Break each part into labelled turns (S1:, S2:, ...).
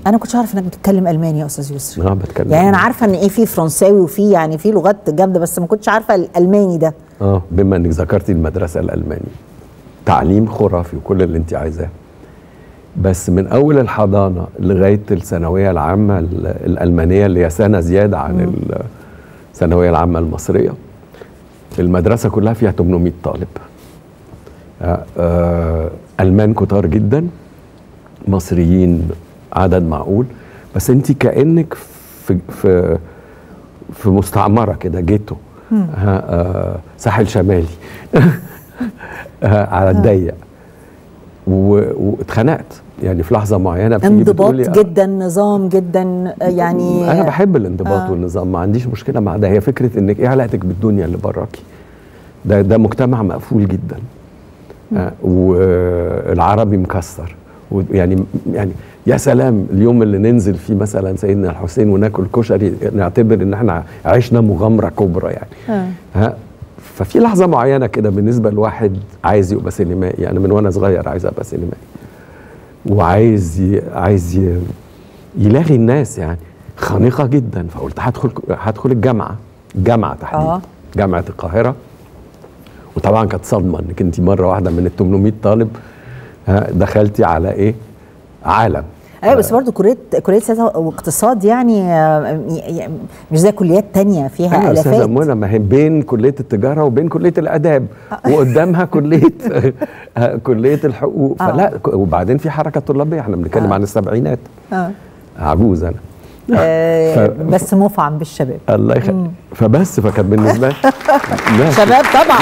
S1: انا كنتش عارف انك بتتكلم الماني يا استاذ يسري
S2: اه بتكلم
S1: يعني انا عارفه ان ايه في فرنساوي وفي يعني في لغات جامده بس ما كنتش عارفه الالماني ده
S2: اه بما انك ذكرتي المدرسه الالماني تعليم خرافي وكل اللي انت عايزاه بس من اول الحضانه لغايه الثانويه العامه ال- الالمانيه اللي هي سنه زياده عن الثانويه العامه المصريه المدرسه كلها فيها 800 طالب آه، آه، المان كتار جدا مصريين عدد معقول بس انت كانك في في في مستعمره كده جيتو ها، آه، ساحل شمالي آه، على الضيق و- واتخنقت يعني في لحظه معينه بتيجي
S1: انضباط
S2: بتقولي آه،
S1: جدا نظام جدا آه، يعني
S2: انا بحب الانضباط
S1: آه.
S2: والنظام ما عنديش مشكله مع ده هي فكره انك ايه علاقتك بالدنيا اللي براكي ده ده مجتمع مقفول جدا آه والعربي مكسر يعني يعني يا سلام اليوم اللي ننزل فيه مثلا سيدنا الحسين وناكل كشري نعتبر ان احنا عشنا مغامره كبرى يعني
S1: آه.
S2: ها ففي لحظه معينه كده بالنسبه لواحد عايز يبقى سينمائي يعني من وانا صغير عايز ابقى سينمائي وعايز ي... عايز ي... يلاغي الناس يعني خانقه جدا فقلت هدخل هدخل الجامعه الجامعه تحديدا
S1: آه.
S2: آه. جامعه القاهره وطبعا كانت صدمه انك انت مره واحده من ال 800 طالب ها، دخلتي على ايه؟ عالم
S1: ايوه بس برضه كليه كليه سياسه واقتصاد يعني آه، يعني مش زي كليات تانية فيها
S2: ايوه يا استاذه
S1: الافات
S2: منى ما هي بين كليه التجاره وبين كليه الاداب وقدامها كليه كليه الحقوق
S1: آه.
S2: فلا وبعدين في حركه طلابيه احنا بنتكلم
S1: آه.
S2: عن السبعينات
S1: آه.
S2: عجوز انا
S1: آه،
S2: ف-
S1: بس مفعم بالشباب
S2: الله يخليك فبس فكان بالنسبه لي ماشي.
S1: شباب طبعا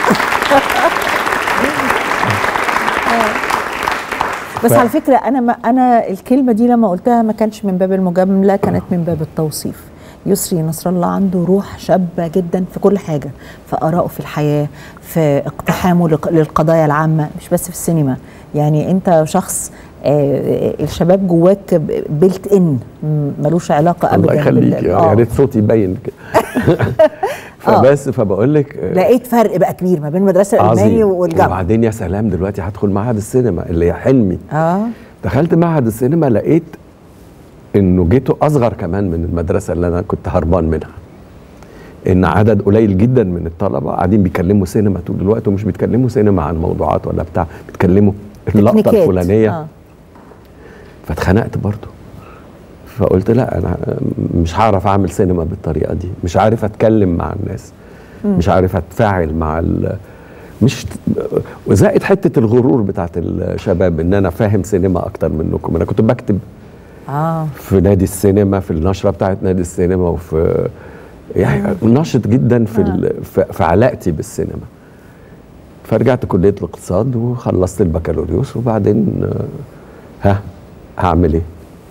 S1: بس
S2: ف-
S1: على فكره انا ما انا الكلمه دي لما قلتها ما كانش من باب المجامله كانت من باب التوصيف يسري نصر الله عنده روح شابه جدا في كل حاجه في ارائه في الحياه في اقتحامه لق- للقضايا العامه مش بس في السينما يعني انت شخص آه، الشباب جواك بيلت ان ملوش علاقه ابدا
S2: الله يخليك
S1: بال-
S2: يا
S1: آه.
S2: يا ريت صوتي يبين كده فبس فبقول لك آه،
S1: لقيت فرق بقى كبير ما بين المدرسه الالماني
S2: عظيم
S1: والجامعه
S2: وبعدين يا سلام دلوقتي هدخل معهد السينما اللي هي حلمي
S1: اه
S2: دخلت معهد السينما لقيت انه جيته اصغر كمان من المدرسه اللي انا كنت هربان منها ان عدد قليل جدا من الطلبه قاعدين بيتكلموا سينما طول الوقت ومش بيتكلموا سينما عن موضوعات ولا بتاع بيتكلموا اللقطه
S1: تكنيكات.
S2: الفلانيه
S1: آه.
S2: فاتخنقت برضه فقلت لا انا مش هعرف اعمل سينما بالطريقه دي مش عارف اتكلم مع الناس مش عارف اتفاعل مع ال مش وزائد حته الغرور بتاعت الشباب ان انا فاهم سينما اكتر منكم انا كنت بكتب
S1: اه
S2: في نادي السينما في النشره بتاعت نادي السينما وفي يعني نشط جدا في ال- في في علاقتي بالسينما فرجعت كليه الاقتصاد وخلصت البكالوريوس وبعدين آه، ها هعمل ايه